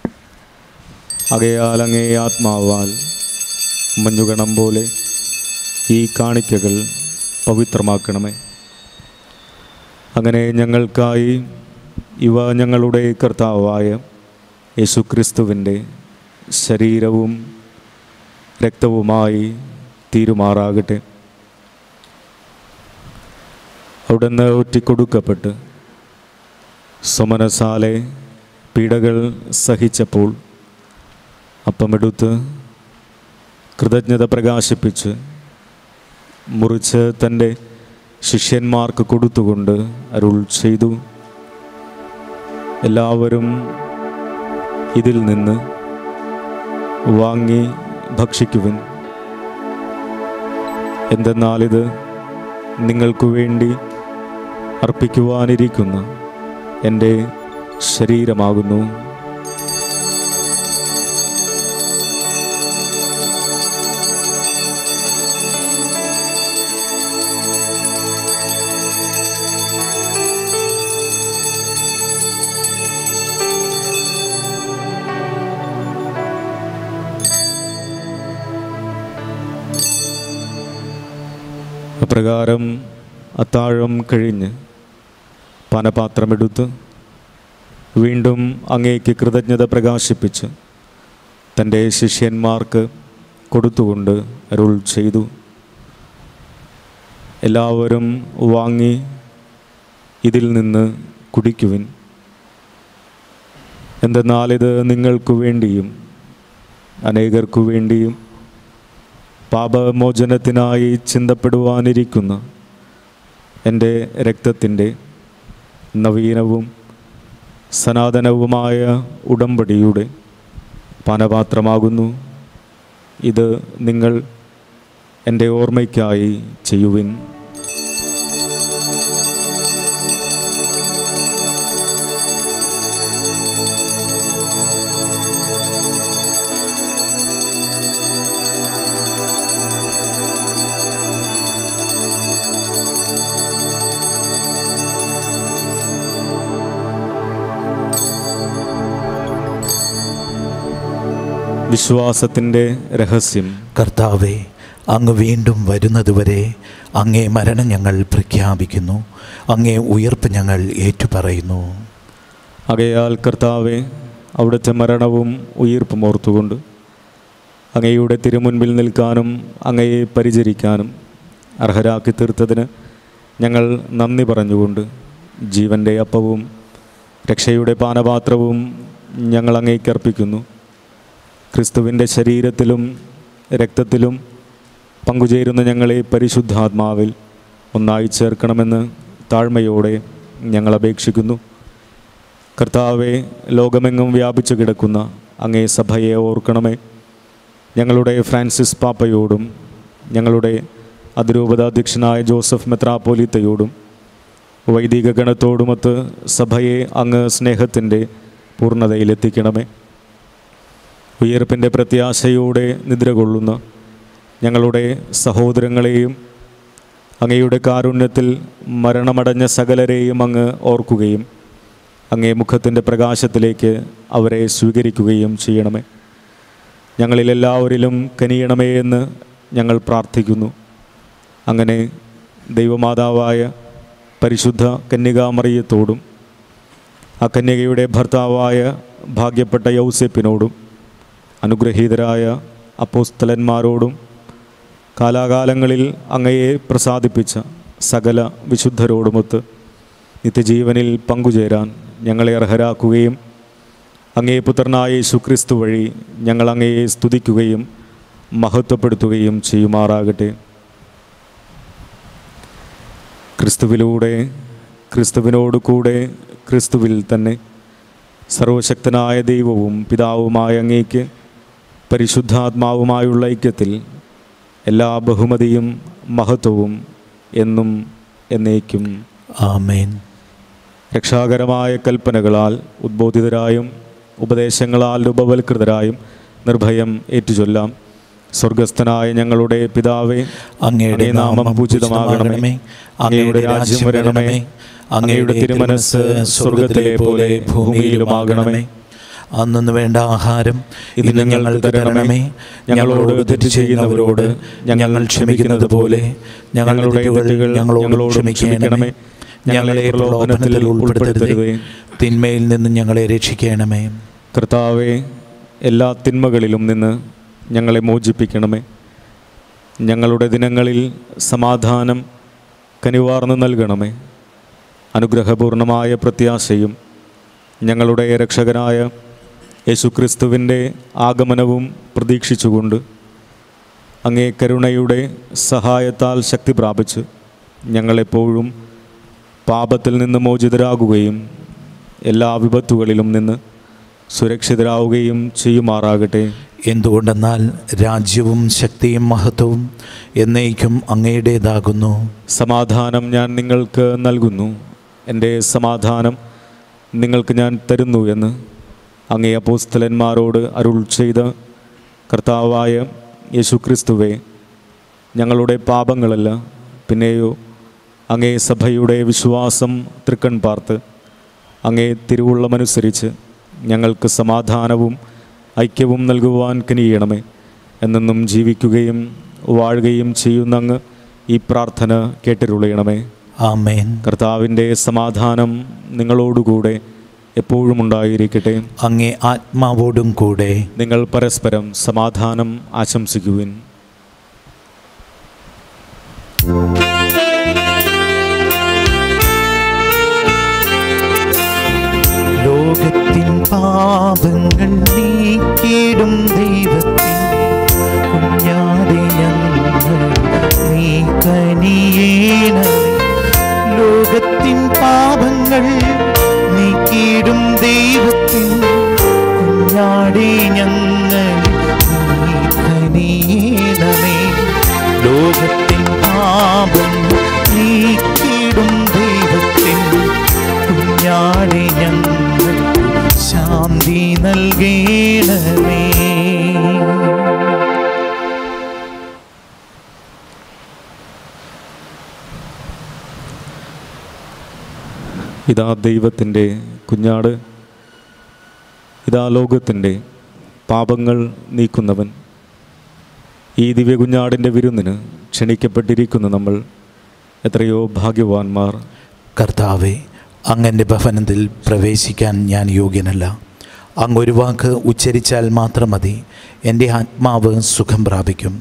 അകയാൽ അങ്ങേ ആത്മാവാൽ മഞ്ഞുകണം പോലെ ഈ കാണിക്കകൾ പവിത്രമാക്കണമേ അങ്ങനെ ഞങ്ങൾക്കായി ഇവ ഞങ്ങളുടെ കർത്താവായ യേശുക്രിസ്തുവിൻ്റെ ശരീരവും രക്തവുമായി തീരുമാറാകട്ടെ അവിടുന്ന് ഒറ്റിക്കൊടുക്കപ്പെട്ട് സുമനസാലെ പീഡകൾ സഹിച്ചപ്പോൾ അപ്പമെടുത്ത് കൃതജ്ഞത പ്രകാശിപ്പിച്ച് മുറിച്ച് തൻ്റെ ശിഷ്യന്മാർക്ക് കൊടുത്തുകൊണ്ട് അരുൾ ചെയ്തു എല്ലാവരും ഇതിൽ നിന്ന് വാങ്ങി ഭക്ഷിക്കുവിൻ എന്തെന്നാലിത് നിങ്ങൾക്കു വേണ്ടി അർപ്പിക്കുവാനിരിക്കുന്ന എൻ്റെ ശരീരമാകുന്നു അപ്രകാരം അത്താഴം കഴിഞ്ഞ് പാനപാത്രമെടുത്ത് വീണ്ടും അങ്ങേക്ക് കൃതജ്ഞത പ്രകാശിപ്പിച്ച് തൻ്റെ ശിഷ്യന്മാർക്ക് കൊടുത്തുകൊണ്ട് അരുൾ ചെയ്തു എല്ലാവരും വാങ്ങി ഇതിൽ നിന്ന് കുടിക്കുവിൻ എന്തെന്നാലിത് നിങ്ങൾക്കു വേണ്ടിയും അനേകർക്കു വേണ്ടിയും പാപമോചനത്തിനായി ചിന്തപ്പെടുവാനിരിക്കുന്ന എൻ്റെ രക്തത്തിൻ്റെ നവീനവും സനാതനവുമായ ഉടമ്പടിയുടെ പാനപാത്രമാകുന്നു ഇത് നിങ്ങൾ എൻ്റെ ഓർമ്മയ്ക്കായി ചെയ്യുവിൻ വിശ്വാസത്തിൻ്റെ രഹസ്യം കർത്താവെ അങ്ങ് വീണ്ടും വരുന്നതുവരെ അങ്ങേ മരണം ഞങ്ങൾ പ്രഖ്യാപിക്കുന്നു അങ്ങേ ഉയർപ്പ് ഞങ്ങൾ ഏറ്റുപറയുന്നു ആകയാൽ കർത്താവെ അവിടുത്തെ മരണവും ഉയിർപ്പും ഓർത്തുകൊണ്ട് അങ്ങയുടെ തിരുമുൻപിൽ നിൽക്കാനും അങ്ങയെ പരിചരിക്കാനും അർഹരാക്കി തീർത്തതിന് ഞങ്ങൾ നന്ദി പറഞ്ഞുകൊണ്ട് ജീവൻ്റെ അപ്പവും രക്ഷയുടെ പാനപാത്രവും ഞങ്ങൾ അങ്ങേക്ക് അർപ്പിക്കുന്നു ക്രിസ്തുവിൻ്റെ ശരീരത്തിലും രക്തത്തിലും പങ്കുചേരുന്ന ഞങ്ങളെ പരിശുദ്ധാത്മാവിൽ ഒന്നായി ചേർക്കണമെന്ന് താഴ്മയോടെ ഞങ്ങൾ അപേക്ഷിക്കുന്നു കർത്താവെ ലോകമെങ്ങും വ്യാപിച്ചു കിടക്കുന്ന അങ്ങേ സഭയെ ഓർക്കണമേ ഞങ്ങളുടെ ഫ്രാൻസിസ് പാപ്പയോടും ഞങ്ങളുടെ അതിരൂപതാധ്യക്ഷനായ ജോസഫ് മെത്രാപ്പോലിത്തയോടും വൈദിക ഗണത്തോടുമൊത്ത് സഭയെ അങ്ങ് സ്നേഹത്തിൻ്റെ പൂർണ്ണതയിലെത്തിക്കണമേ ഉയർപ്പിൻ്റെ പ്രത്യാശയോടെ നിദ്ര കൊള്ളുന്ന ഞങ്ങളുടെ സഹോദരങ്ങളെയും അങ്ങയുടെ കാരുണ്യത്തിൽ മരണമടഞ്ഞ സകലരെയും അങ്ങ് ഓർക്കുകയും അങ്ങേ മുഖത്തിൻ്റെ പ്രകാശത്തിലേക്ക് അവരെ സ്വീകരിക്കുകയും ചെയ്യണമേ ഞങ്ങളിലെല്ലാവരിലും കനിയണമേ എന്ന് ഞങ്ങൾ പ്രാർത്ഥിക്കുന്നു അങ്ങനെ ദൈവമാതാവായ പരിശുദ്ധ കന്യകാമറിയത്തോടും ആ കന്യകയുടെ ഭർത്താവായ ഭാഗ്യപ്പെട്ട യൗസെപ്പിനോടും അനുഗ്രഹീതരായ അപ്പോസ്തലന്മാരോടും കാലാകാലങ്ങളിൽ അങ്ങയെ പ്രസാദിപ്പിച്ച സകല വിശുദ്ധരോടുമൊത്ത് നിത്യജീവനിൽ പങ്കുചേരാൻ ഞങ്ങളെ അർഹരാക്കുകയും അങ്ങേ പുത്രനായ യേശുക്രിസ്തു വഴി ഞങ്ങൾ അങ്ങയെ സ്തുതിക്കുകയും മഹത്വപ്പെടുത്തുകയും ചെയ്യുമാറാകട്ടെ ക്രിസ്തുവിലൂടെ ക്രിസ്തുവിനോട് കൂടെ ക്രിസ്തുവിൽ തന്നെ സർവശക്തനായ ദൈവവും പിതാവുമായ അങ്ങേക്ക് പരിശുദ്ധാത്മാവുമായുള്ള ഐക്യത്തിൽ എല്ലാ ബഹുമതിയും മഹത്വവും എന്നും എന്നേക്കും ആമേൻ രക്ഷാകരമായ കൽപ്പനകളാൽ ഉദ്ബോധിതരായും ഉപദേശങ്ങളാൽ രൂപവൽകൃതരായും നിർഭയം ഏറ്റുചൊല്ലാം സ്വർഗസ്ഥനായ ഞങ്ങളുടെ പിതാവേ അങ്ങയുടെ നാമം പൂജിതമാകണമേ അങ്ങയുടെ രാജ്യം വരണമേ അങ്ങയുടെ തിരുമനസ് സ്വർഗത്തിലെ പോലെ ഭൂമിയിലുമാകണമേ അന്നു വേണ്ട ആഹാരം ഇന്ന് ഞങ്ങൾക്ക് തരണമേ ഞങ്ങളോട് തെറ്റ് ചെയ്യുന്നവരോട് ഞങ്ങൾ ക്ഷമിക്കുന്നത് പോലെ ഞങ്ങളുടെ തെറ്റുകൾ ഞങ്ങളോട് ക്ഷമിക്കണമേ ഞങ്ങളെ പ്രലോഭനത്തിൽ ഉൾപ്പെടുത്തരുതേ തിന്മയിൽ നിന്ന് ഞങ്ങളെ രക്ഷിക്കണമേ കർത്താവെ എല്ലാ തിന്മകളിലും നിന്ന് ഞങ്ങളെ മോചിപ്പിക്കണമേ ഞങ്ങളുടെ ദിനങ്ങളിൽ സമാധാനം കനിവാർന്ന് നൽകണമേ അനുഗ്രഹപൂർണമായ പ്രത്യാശയും ഞങ്ങളുടെ രക്ഷകനായ യേശുക്രിസ്തുവിൻ്റെ ആഗമനവും പ്രതീക്ഷിച്ചുകൊണ്ട് അങ്ങേ കരുണയുടെ സഹായത്താൽ ശക്തി പ്രാപിച്ച് ഞങ്ങളെപ്പോഴും പാപത്തിൽ നിന്ന് മോചിതരാകുകയും എല്ലാ വിപത്തുകളിലും നിന്ന് സുരക്ഷിതരാവുകയും ചെയ്യുമാറാകട്ടെ എന്തുകൊണ്ടെന്നാൽ രാജ്യവും ശക്തിയും മഹത്വവും എന്നേക്കും അങ്ങയുടേതാകുന്നു സമാധാനം ഞാൻ നിങ്ങൾക്ക് നൽകുന്നു എൻ്റെ സമാധാനം നിങ്ങൾക്ക് ഞാൻ തരുന്നു എന്ന് അങ്ങേ അപ്പോസ്തലന്മാരോട് അരുൾ ചെയ്ത കർത്താവായ യേശുക്രിസ്തുവെ ഞങ്ങളുടെ പാപങ്ങളല്ല പിന്നെയോ അങ്ങേ സഭയുടെ വിശ്വാസം തൃക്കൺ പാർത്ത് അങ്ങേ തിരുവുള്ളമനുസരിച്ച് ഞങ്ങൾക്ക് സമാധാനവും ഐക്യവും നൽകുവാൻ കനിയണമേ എന്നെന്നും ജീവിക്കുകയും വാഴുകയും ചെയ്യുന്ന അങ്ങ് ഈ പ്രാർത്ഥന കേട്ടിരുളയണമേ ആമേൻ കർത്താവിൻ്റെ സമാധാനം നിങ്ങളോടുകൂടെ എപ്പോഴും ഉണ്ടായിരിക്കട്ടെ അങ്ങേ ആത്മാവോടും കൂടെ നിങ്ങൾ പരസ്പരം സമാധാനം ആശംസിക്കുവിൻ ലോകത്തിൻ പാപങ്ങൾ നീക്കിടും ദൈവത്തിൻ കുഞ്ഞാതെ ഞങ്ങൾ നീ കനിയേണമേ ലോകത്തിൻ പാപങ്ങൾ നീക്കിടും ഇതാ ദൈവത്തിൻ്റെ കുഞ്ഞാട് ഇതാ ലോകത്തിൻ്റെ പാപങ്ങൾ നീക്കുന്നവൻ ഈ ദിവ്യ കുഞ്ഞാടിൻ്റെ വിരുന്നിന് ക്ഷണിക്കപ്പെട്ടിരിക്കുന്ന നമ്മൾ എത്രയോ ഭാഗ്യവാന്മാർ കർത്താവെ അങ്ങൻ്റെ ഭവനത്തിൽ പ്രവേശിക്കാൻ ഞാൻ യോഗ്യനല്ല അങ്ങ് ഒരു വാക്ക് ഉച്ചരിച്ചാൽ മാത്രം മതി എൻ്റെ ആത്മാവ് സുഖം പ്രാപിക്കും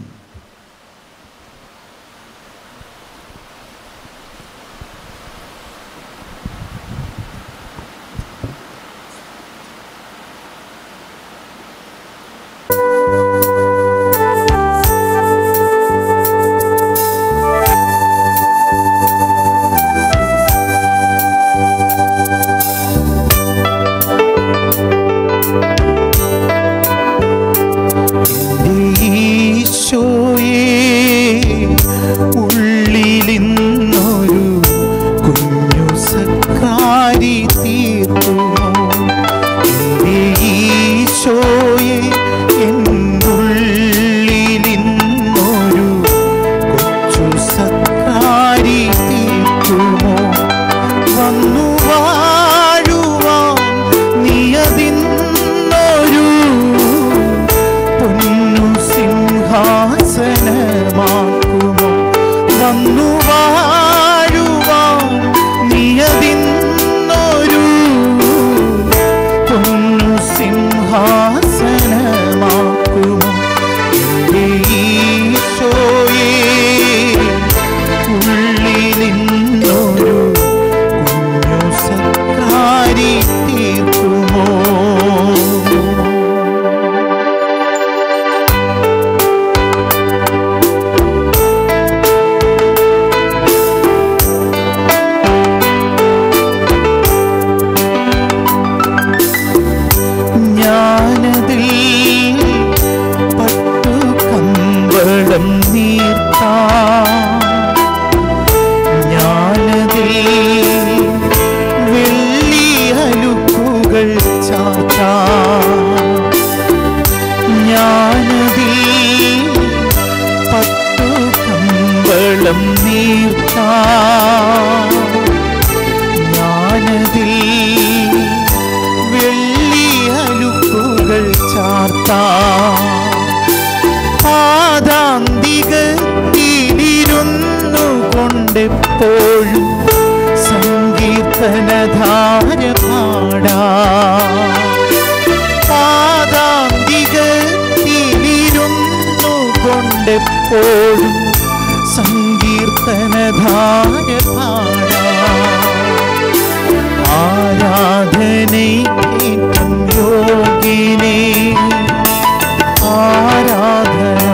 ഈശോയേ ഉള്ളിലിന്നൊരു കുഞ്ഞു സക്കാരി തീർക്കുമോ എൻ്റെ ഈശോയെ എന്നുള്ളിലിന്നൊരു കൊച്ചു സക്കാരി തീർക്കുമോ വന്നു വാഴുവാൻ നീയതിന്നൊരു പൊന്നു സിംഹാസനമാക്കുമോ വന്നു വാഴുവാൻ നീയതിന്നൊരു പൊന്നു സിംഹാസനമാക്കുമോ എൻ്റെ ഈശോയേ ഉള്ളിലിന്നൊരു കുഞ്ഞു സക്കാരി തീർക്കുമോ ഞാനതിൽ പട്ടു കമ്പളം നീർത്താ ഞാനതിൽ വെള്ളി അലുക്കുകൾ ചാത്താ ഞാനതിൽ പട്ടു കമ്പളം നീർത്താ ഞാനതിൽ വെള്ളി അലുക്കുകൾ ചാർത്താ പാദാന്തികത്തിലിരുന്നു കൊണ്ടെപ്പോഴും സങ്കീർത്തനധാര പാടാ പാദാന്തികത്തിലിരുന്നു കൊണ്ടെപ്പോഴും സങ്കീർത്തനധാര പാടാ ആരാധനയ്ക്കേറ്റം യോഗിനെ ആരാധന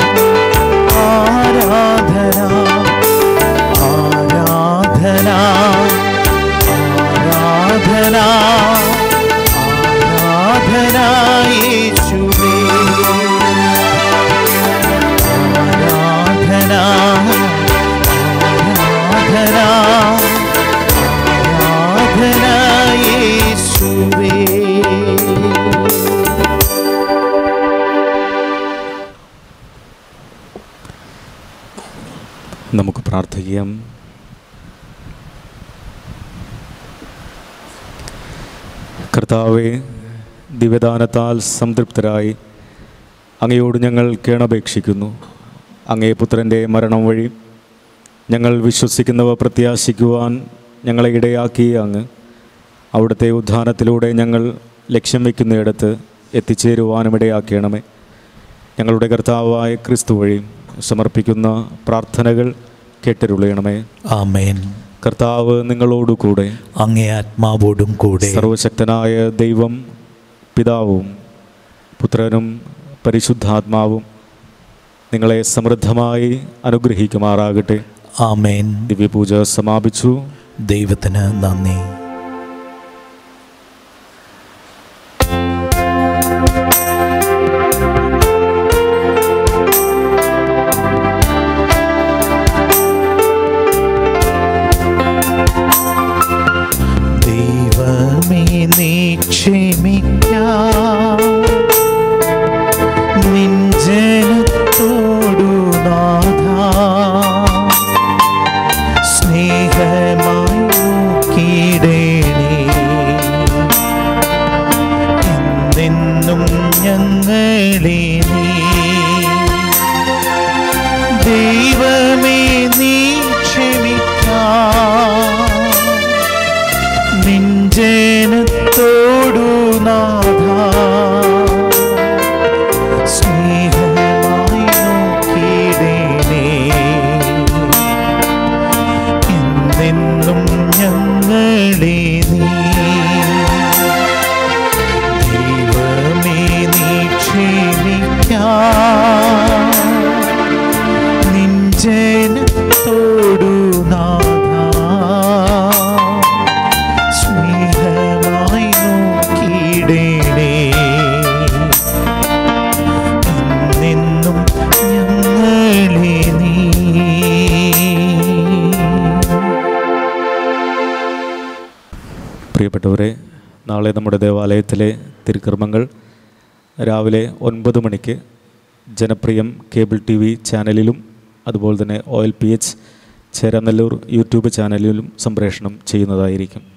ആരാധന ആരാധന ആരാധന ആരാധന യേശുവേ ആരാധന ആരാധന ആരാധന യേശുവേ നമുക്ക് പ്രാർത്ഥിക്കാം കർത്താവെ ദിവ്യദാനത്താൽ സംതൃപ്തരായി അങ്ങയോട് ഞങ്ങൾ കേണപേക്ഷിക്കുന്നു അങ്ങേ പുത്രൻ്റെ മരണം വഴി ഞങ്ങൾ വിശ്വസിക്കുന്നവ പ്രത്യാശിക്കുവാൻ ഞങ്ങളെ ഇടയാക്കിയ അങ്ങ് അവിടുത്തെ ഉദ്ധാനത്തിലൂടെ ഞങ്ങൾ ലക്ഷ്യം വയ്ക്കുന്നിടത്ത് എത്തിച്ചേരുവാനും ഇടയാക്കണമേ ഞങ്ങളുടെ കർത്താവായ ക്രിസ്തു വഴി സമർപ്പിക്കുന്ന പ്രാർത്ഥനകൾ കേട്ടരുളയണമേ ആമേൻ കർത്താവ് നിങ്ങളോടുകൂടെ അങ്ങേ ആത്മാവോടും കൂടെ സർവശക്തനായ ദൈവം പിതാവും പുത്രനും പരിശുദ്ധാത്മാവും നിങ്ങളെ സമൃദ്ധമായി അനുഗ്രഹിക്കുമാറാകട്ടെ ആമേൻ ദിവ്യപൂജ സമാപിച്ചു ദൈവത്തിന് നന്ദി ദൈവമേ നീ ക്ഷമിക്കാം നിൻ ജനത്തോടു നാഥ സ്നേഹമായി നോക്കിയിടേ പ്രിയപ്പെട്ടവരെ നാളെ നമ്മുടെ ദേവാലയത്തിലെ തിരുക്കർമ്മങ്ങൾ രാവിലെ ഒൻപത് മണിക്ക് ജനപ്രിയം കേബിൾ ടി വി ചാനലിലും അതുപോലെ തന്നെ O L P H Cheranallur YouTube ചാനലിലും സംപ്രേഷണം ചെയ്യുന്നതായിരിക്കും